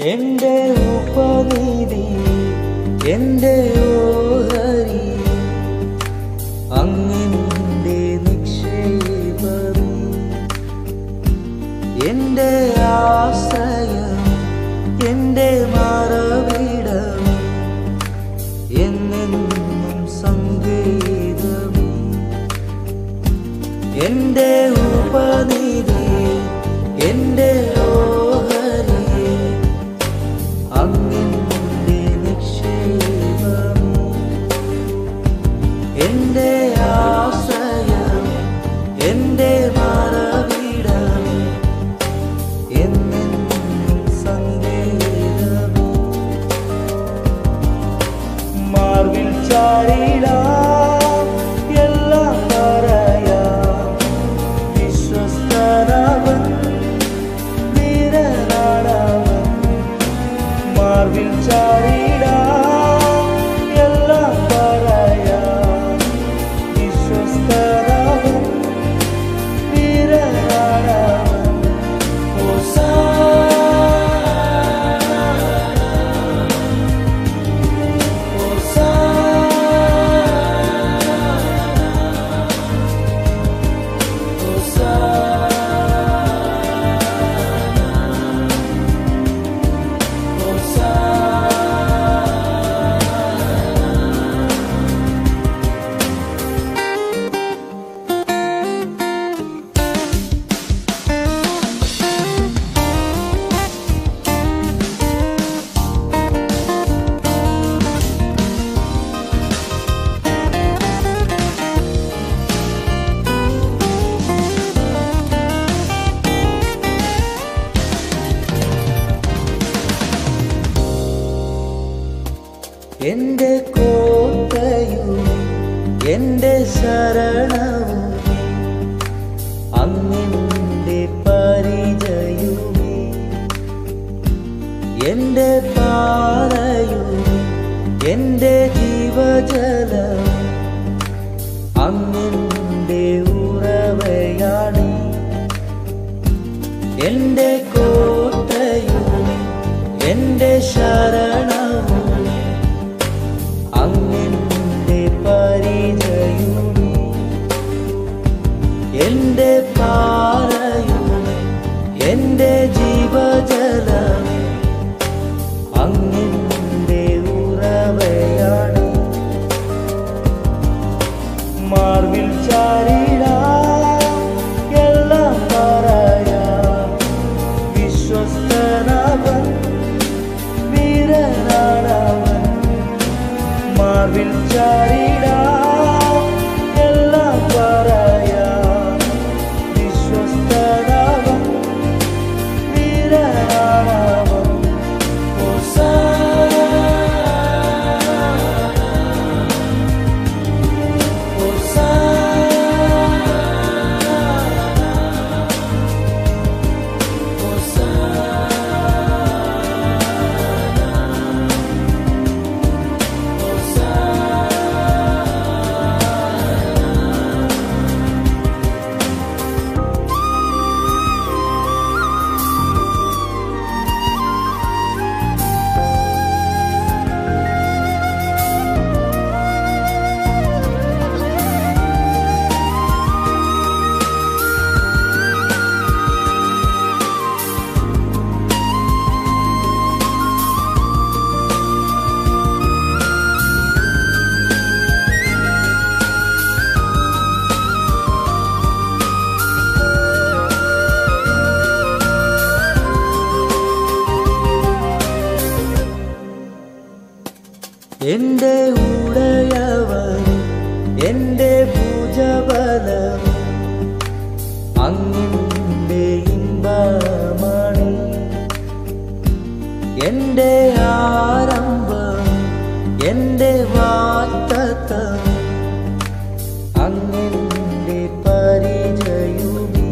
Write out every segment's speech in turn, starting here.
എന്റെ ഉപനിധി എന്റെ ഓഹരി അങ്ങിന്റെ നിക്ഷേപമേ എന്റെ ആശ്രയം എന്റെ മറവിടം എന്നെന്നും സംഗീതമേ എന്റെ ഉപനിധി എന്റെ ഓഹരി അങ്ങിന്റെ നിക്ഷേപമേ എന്റെ ആശ്രയം എന്റെ മറവിടം എന്നെന്നും സങ്കേതമേ മാർവിൽ ചാരിടാം എല്ലാം പറയാം വിശ്വസ്തനവൻ വീരനാണവൻ മാർവിൽ ചാരിടാം എല്ലാം പറയാം വിശ്വസ്തനവൻ വീരനാണവൻ ഹോസാന എന്റെ കോട്ടയും എന്റെ ശരണവും അങ്ങിന്റെ പരിചയുമേ എന്റെ പാറയും എന്റെ ജീവജലം അങ്ങിന്റെ ഉറവയാണ് എന്റെ കോട്ടയും എന്റെ ശരണവും അങ്ങിന്റെ പരിചയുമേ എന്റെ പാറയും എന്റെ ജീവജലമേ അങ്ങിന്റെ ഉറവയാണ് മാർവിൽ ചാരിടാം എല്ലാം പറയാം വിശ്വസ്തനവൻ വീരനാണവൻ മാർവിൽ ചാരിടാം എല്ലാം പറയാം വിശ്വസ്തനവൻ വീരനാണവൻ ഹോസാന എന്റെ ഉടയവൻ എന്റെ ഭുജബലം അങ്ങിന്റെ ഇമ്പമണി എന്റെ ആരംഭം എന്റെ വാത്തത്വം അങ്ങിന്റെ പരിചയുമേ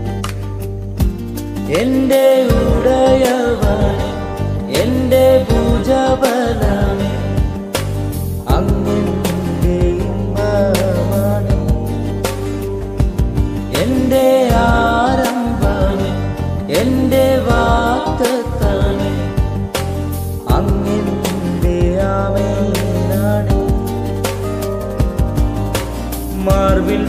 എന്റെ ഉടയവൻ എന്റെ ഭുജബലം അങ്ങിന്റെ ഇമ്പമണി എന്റെ ആരംഭം എന്റെ വാക്തത്വം മാർവിൽ